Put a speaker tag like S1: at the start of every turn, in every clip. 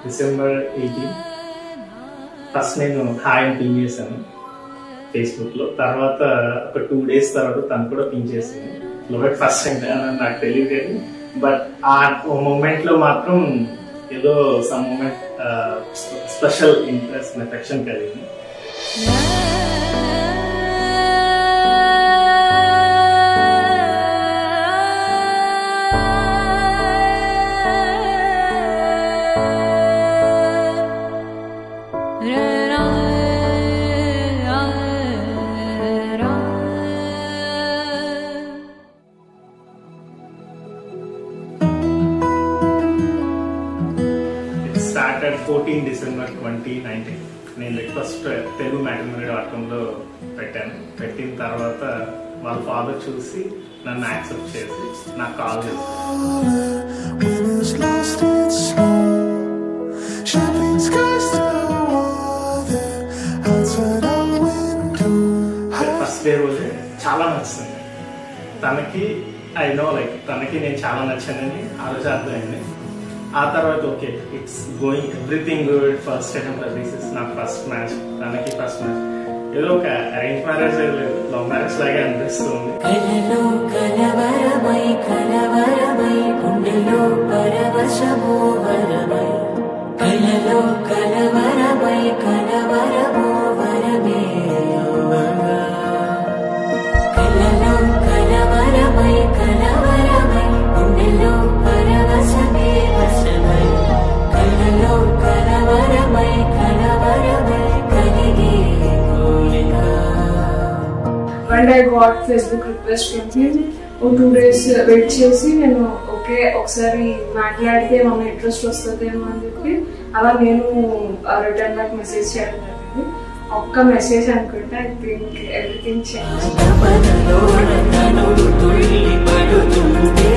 S1: December eighteen first నేను hi అని ping చేశాను ఫేస్బుక్ లో తర్వాత ఒక టూ డేస్ తర్వాత తను కూడా పింగ్ చేసింది లోబెట్ ఫస్ట్ టైం నాకు తెలియదు కానీ బట్ ఆ మూమెంట్ లో మాత్రం ఏదో some moment special interest affection కలిగింది it started fourteen December twenty nineteen నేను రిక్వెస్ట్ తెలుగు మ్యాటర్మరీ డాట్ కామ్లో పెట్టాను పెట్టిన తర్వాత వాళ్ళ ఫాదర్ చూసి నన్ను యాక్సెప్ట్ చేసి నాకు కాల్ చేశారు
S2: When it's lost in snow, champagne skies still water outside our window.
S1: First day రోజే చాలా నచ్చింది తనకి ఐ నో లైక్ తనకి నేను చాలా నచ్చానని ఆ రోజు అర్థమైంది ఆ తర్వాత okay it's going everything good first attempt this is నా ఫస్ట్ మ్యాచ్ తనకి ఫస్ట్ మ్యాచ్ ఏదో ఒక అరేంజ్ మ్యారేజ్ లేదు లవ్ మ్యారేజ్ లాగే అనిపిస్తుంది
S3: కలలో కలవరమై కలవరమై గుండెలో పరవశమో వరమై కలలో కలవరమై కలవరమో వరమే యువగా కలలో కలవరమై కలవరమై గుండెలో పరవశమే వశమై కలలో కలవరమై కలవరమై కలిగే కోరిక
S4: and I got Facebook request from him ఓ టూ డేస్ వెయిట్ చేసి నేను ఓకే ఒకసారి మాట్లాడితే ఏమన్నా ఇంట్రెస్ట్ వస్తుందేమో అని చెప్పి అలా నేను రిటర్న్ బ్యాక్ మెసేజ్ చేయడం జరిగింది ఒక్క మెసేజ్ అనుకుంటే ఐ థింక్ ఎవ్రీథింగ్ చేంజ్
S3: తపనలో నన్నుడు తుళ్ళి పడుతుంటే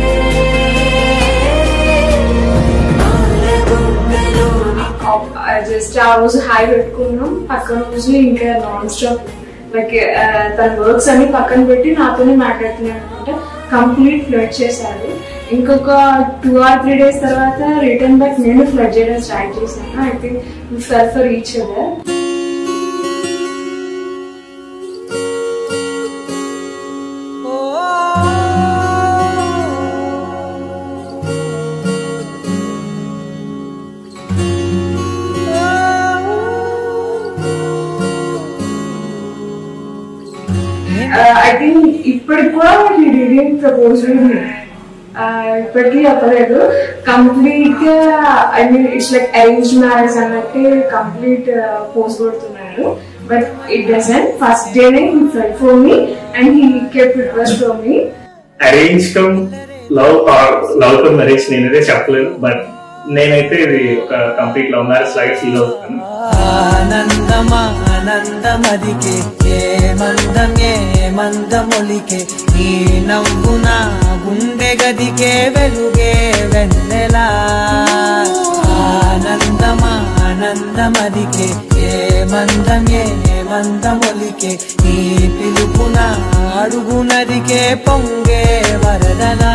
S4: జస్ట్ ఆ రోజు హై పెట్టుకున్నాం పక్కన రోజు ఇంకా నాన్ స్టాప్ లైక్ తన వర్క్స్ అన్ని పక్కన పెట్టి నాతోనే మాట్లాడుతున్నాను అనమాట కంప్లీట్ ఫ్లడ్ చేశాడు ఇంకొక టూ ఆర్ త్రీ డేస్ తర్వాత రిటర్న్ బ్యాక్ నేను ఫ్లడ్ చేయడం స్టార్ట్ చేశాను I think fell for each other I think ఇప్పటికి కూడా హీ డిడింగ్ ప్రపోజ్ ఇప్పటికీ చెప్పలేదు కంప్లీట్ గా I mean it's like arrange marriage అన్నట్టే కంప్లీట్ పోస్ట్ కొడుతున్నాడు బట్ ఇట్ డజన్ ఫస్ట్ డేనే he fell for me and he kept request for me
S1: arrange come love love come marriage నేనైతే చెప్పలేను but నేనైతే ఇది ఒక కంప్లీట్ లవ్ మ్యారేజ్ లాగా feel అవుతాను
S5: ఆనందమానందమదికే ఏ మందం ఏ మందమొలికే ఈ నవ్వున గుండె గదికే వెలుగే వెన్నెలా ఆనందమానందమదికే ఏ మందం ఏ మందమొలికే ఈ పిలుపున అడుగు నదికే పొంగే వరదలా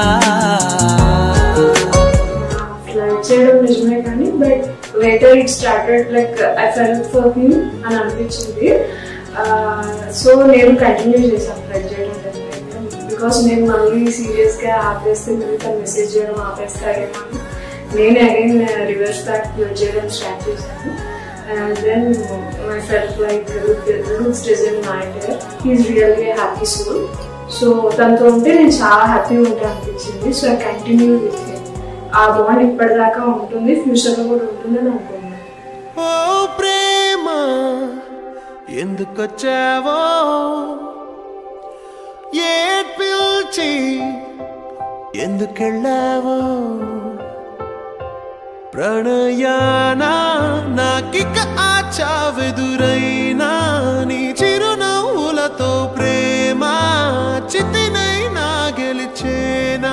S4: ఫ్లడ్ చేయడం నిజమే కానీ but later it started like I fell for him అని అనిపించింది సో నేను కంటిన్యూ చేశాను ఫ్లడ్ చేయడం బికాస్ నేను మళ్ళీ సీరియస్ గా ఆపేస్తే మళ్ళీ తను మెసేజ్ చేయడం ఆపేస్తారేమో అని నేను అగైన్ రివర్స్ బ్యాక్ ఫ్లడ్ చేయడం స్టార్ట్ చేశాను and then my felt like looks doesn't matter he's really happy soul so తనతో ఉంటే నేను చాలా హ్యాపీగా ఉంటాను అనిపించింది so I continue with him ఆ బాండ్ ఇప్పటిదాకా ఉంటుంది ఫ్యూచర్ లో కూడా ఉంటుందని అనుకున్నాను
S2: ఓ ప్రేమ ఎందుకొచ్చావో ఏ పిలిచి ఎందుకెళ్ళావో ప్రణయాన నాకిక ఆచావెదురైనా నీ చిరునవ్వులతో ప్రేమ చితినైనా గెలిచేనా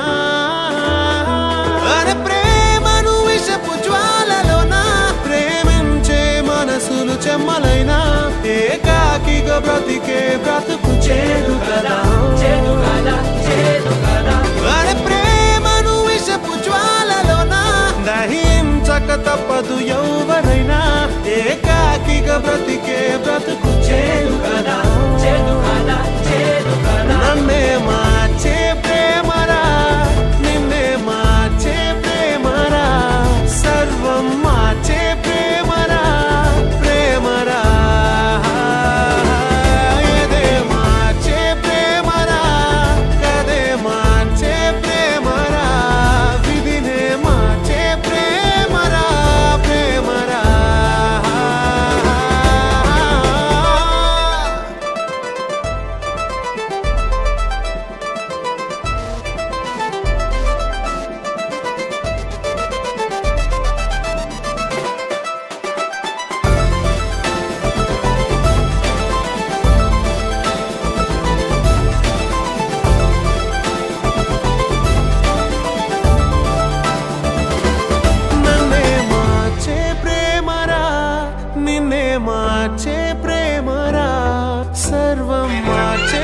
S2: అరే ప్రేమను విషపు జ్వాలలోన ప్రేమించే మనసులు చెమ్మలైనా ఏకాకిగా బ్రతికే బ్రతుకు చేదు కదా చేదు కదా చేదు కదా అరే ప్రేమను విషపు జ్వాలలోన దహించక మారక తప్పదు ఎవరైనా ఏకాకిగా బ్రతికే బ్రతుకు చేదు కదా
S3: చేదు కదా చేదు కదా
S2: నన్నే మార్చే ప్రేమరా నిన్నే మార్చే ప్రేమరా సర్వం మార్చే ప్రేమరా ప్రేమరా ఎదే మార్చే ప్రేమరా కదే మార్చే ప్రేమరా విధినే మార్చే ప్రేమరా ప్రేమరా నన్నే మార్చే ప్రేమరా నిన్నే మార్చే ప్రేమరా సర్వం మార్చే